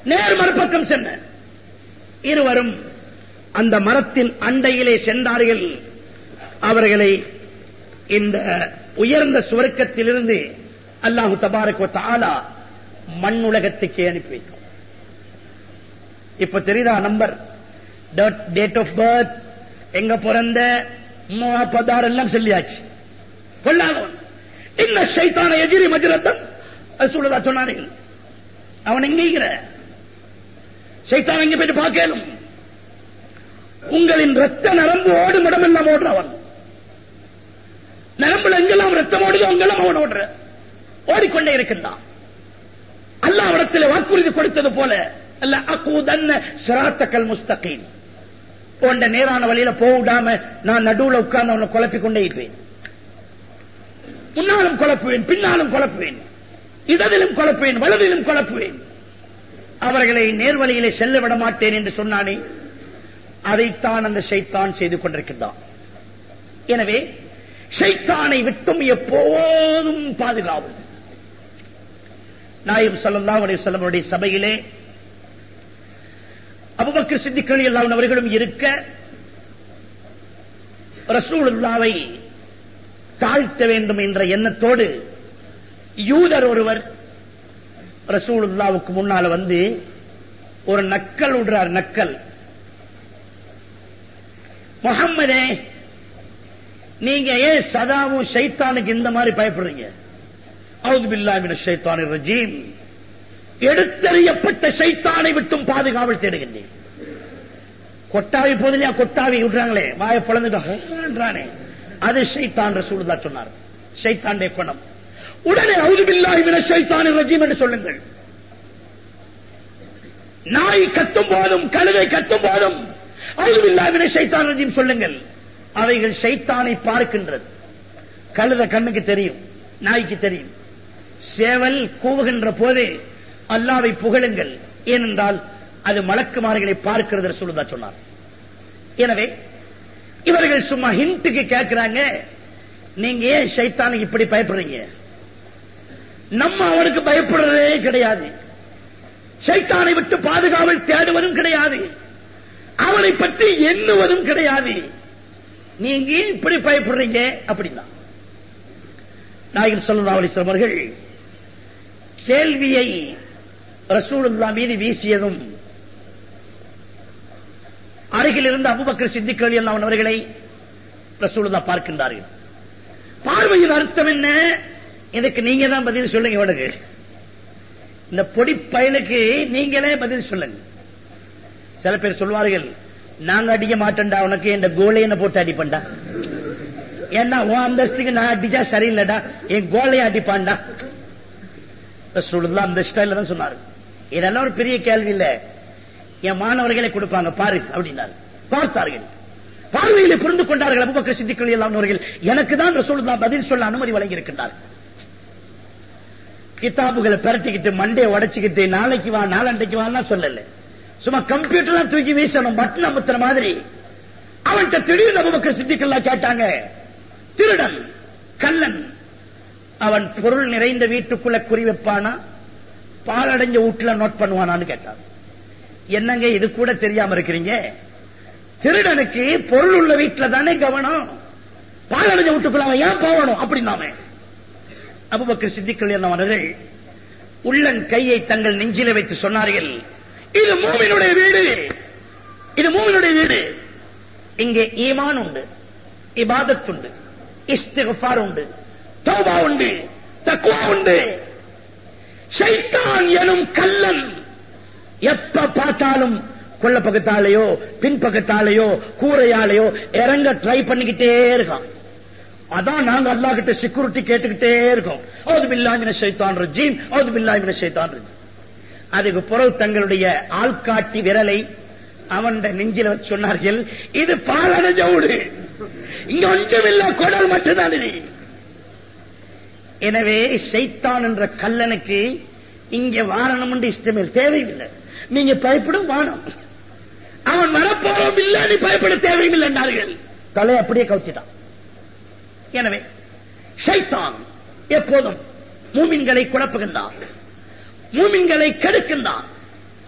நேர் மறுபக்கம் சென்ற இருவரும் அந்த மரத்தின் அண்டையிலே சென்றார்கள் அவர்களை இந்த உயர்ந்த சுவர்க்கத்திலிருந்து அல்லாஹு தபாரக் வ தஆலா மண் உலகத்துக்கு அனுப்பி வைக்கும் இப்ப தெரியுதா நம்பர் டேட் ஆஃப் பர்த் எங்க பிறந்த பதார் எல்லாம் சொல்லியாச்சு கொள்ளாதவன் இந்த சைத்தான எதிரி மஜரத்தன் அது சொல்லுதா சொன்னார்கள் அவன் எங்கிற சைத்தான் எங்க போயிட்டு பார்க்கலும் உங்களின் ரத்த நரம்பு ஓடும் இடமெல்லாம் ஓடுறவன் நரம்புல எங்கெல்லாம் ரத்தம் ஓடுதோ அங்கெல்லாம் அவன் ஓடுற ஓடிக்கொண்டே இருக்கின்றான் அல்லாஹ் இடத்துல வாக்குறுதி கொடுத்தது போல அல்ல அக்கூதன்ன சிராத்தக்கல் முஸ்தகீம் போன்ற நேரான வழியில போடாம நான் நடுவுல உட்கார்ந்து அவனை குழப்பிக் கொண்டே இருப்பேன் முன்னாலும் குழப்புவேன் பின்னாலும் குழப்புவேன் இடதிலும் குழப்புவேன் வலதிலும் குழப்புவேன் அவர்களை நேர்வழியிலே செல்ல விட மாட்டேன் என்று சொன்னானே அதைத்தான் அந்த ஷைத்தான் செய்து கொண்டிருக்கின்றான் எனவே ஷைத்தானை விட்டும் எப்போதும் பாதுகாவும் நாயம் ஸல்லல்லாஹு அலைஹி வஸல்லம் அவருடைய சபையிலே அபூபக்கர் சித்திக் ரலியல்லாஹு அன்ஹு அவர்களும் இருக்க ரசூலுல்லாவை தாழ்த்த வேண்டும் என்ற எண்ணத்தோடு யூதர் ஒருவர் ரசூலுல்லாவுக்கு முன்னால வந்து ஒரு நக்கல் விடுறார் நக்கல் முகம்மதே நீங்க ஏன் சதாவும் ஷைத்தானுக்கு இந்த மாதிரி பயப்படுறீங்க அவுது பில்லாஹி மினஷ் ஷைத்தானிர் ரஜீம் எடுத்தறியப்பட்ட ஷைத்தானை விட்டும் பாதுகாவல் தேடுகின்றேன் கொட்டாவி போதிலையா கொட்டாவி விடுறாங்களே வாயை பிளந்துட்டானே அது ஷைத்தான் ரசூலுல்லாஹ் சொன்னார் ஷைத்தானுடைய குணம் உடனே அவுது பில்லாஹி மினஷ் ஷைத்தானிர் ரஜீம் என்று சொல்லுங்கள் நாய் கத்தும் போதும் கழுதை கத்தும் போதும் அவுது பில்லாஹி மினஷ் ஷைத்தானிர் ரஜீம் சொல்லுங்கள் அவைகள் ஷைத்தானை பார்க்கின்றது கழுத கண்ணுக்கு தெரியும் நாய்க்கு தெரியும் சேவல் கூவுகின்ற போதே அல்லாவை புகழுங்கள் ஏனென்றால் அது மலக்குமார்களை பார்க்கிறது சொல்லுதா சொன்னார் எனவே இவர்கள் சும்மா ஹிண்ட்டுக்கு கேட்கிறாங்க நீங்க ஏன் ஷைத்தானுக்கு இப்படி பயப்படுறீங்க நம்ம அவனுக்கு பயப்படுறதே கிடையாது ஷைத்தானை விட்டு பாதுகாவல் தேடுவதும் கிடையாது அவனை பற்றி எண்ணுவதும் கிடையாது நீங்க ஏன் இப்படி பயப்படுறீங்க அப்படின்னா நாயகன் ஸல்லல்லாஹு அலைஹி வஸல்லம் அவர்கள் கேள்வியை ரசூலுல்லாஹ் மீது வீசியதும் அருகில் இருந்த அபூபக்கர் சித்திக் ரலியல்லாஹு அன்ஹு அவர்களை ரசூலுல்லாஹ் பார்க்கின்றார்கள் பார்வையின் அர்த்தம் என்ன இதுக்கு நீங்க தான் பதில் சொல்லுங்க இவனுக்கு இந்த பொடி பயலுக்கு நீங்களே பதில் சொல்லுங்க சில பேர் சொல்வார்கள் நாங்க அடிக்க மாட்டேன்டா உனக்கு இந்த கோலையனை போட்டு அடிப்பண்டா ஏன்னா உன் அந்தஸ்துக்கு நான் அடிச்சா சரியில்லைடா என் கோலையை அடிப்பான்டா ரசூலுல்லாஹ் அந்த ஸ்டைல தான் சொன்னாரு இதெல்லாம் ஒரு பெரிய கேள்வி இல்ல என் மாணவர்களை கொடுப்பாங்க பாரு அப்படின்னாரு பார்த்தார்கள் பார்வையிலே புரிந்து கொண்டார்கள் அபுபக்கர் சித்திக்கள் எல்லாம் அவர்கள் எனக்கு தான் ரசூலுல்லாஹ் பதில் சொல்ல அனுமதி வழங்கி இருக்கின்றார் கிதாபுகளை பிரட்டிக்கிட்டு மண்டையை உடைச்சுக்கிட்டு நாளைக்கு வா நாளண்டைக்கு வான்னா சொல்லல சும்மா கம்ப்யூட்டர் தூக்கி வீசணும் பட்டன் அமுத்துற மாதிரி அவன்கிட்ட திடீர்னு அபுபக்கர் சித்திக்கெல்லாம் கேட்டாங்க திருடன் கள்ளன் அவன் பொருள் நிறைந்த வீட்டுக்குள்ள குறி வைப்பானா பாலடைஞ்ச வீட்டுல நோட் பண்ணுவானான்னு கேட்டான் என்னங்க இது கூட தெரியாம இருக்கிறீங்க திருடனுக்கு பொருள் உள்ள வீட்டுல தானே கவனம் பாலடைஞ்ச வீட்டுக்குள்ள அவன் ஏன் போகணும் அப்படின்னாமே அபுபக்கர் சித்திக்கள் என்னவர்கள் உள்ளன் கையை தங்கள் நெஞ்சில வைத்து சொன்னார்கள் இது மூமினுடைய வீடு இது மூமினுடைய வீடு இங்கே ஈமான் உண்டு இபாதத் உண்டு இஸ்திஃபார் உண்டு தௌபா உண்டு தக்குவா உண்டு ஷைத்தான் எனும் கல்லன் எப்ப பார்த்தாலும் கொள்ள பக்கத்தாலேயோ பின் பக்கத்தாலேயோ கூரையாலேயோ இறங்க ட்ரை பண்ணிக்கிட்டே இருக்கான் அதான் நாங்க அல்லா கிட்ட செக்யூரிட்டி கேட்டுக்கிட்டே இருக்கோம் அவது பில்லாமின சைத்தான் ரஜீம் அவது பில்லாமின சைத்தான் ரஜீம் அதுக்கு பிறகு தங்களுடைய ஆள்காட்டி விரலை அவன் நெஞ்சில வச்சு சொன்னார்கள் இது பாலடைஞ்ச வீடு இங்க ஒன்றுமில்ல குடல் மட்டும்தான் இது எனவே சைத்தான் என்ற கல்லனுக்கு இங்க வாரணம் என்று இஷ்டமே தேவையில்லை நீங்க பயப்படும் வானம் அவன் வரப்போறோம் இல்ல நீ பயப்பட தேவையில்லை என்றார்கள் தலை அப்படியே கவுத்திட்டான் எனவே ஷைத்தான் எப்போதும் மூமின்களை குழப்புகின்றான் மூமின்களை கெடுக்கின்றான்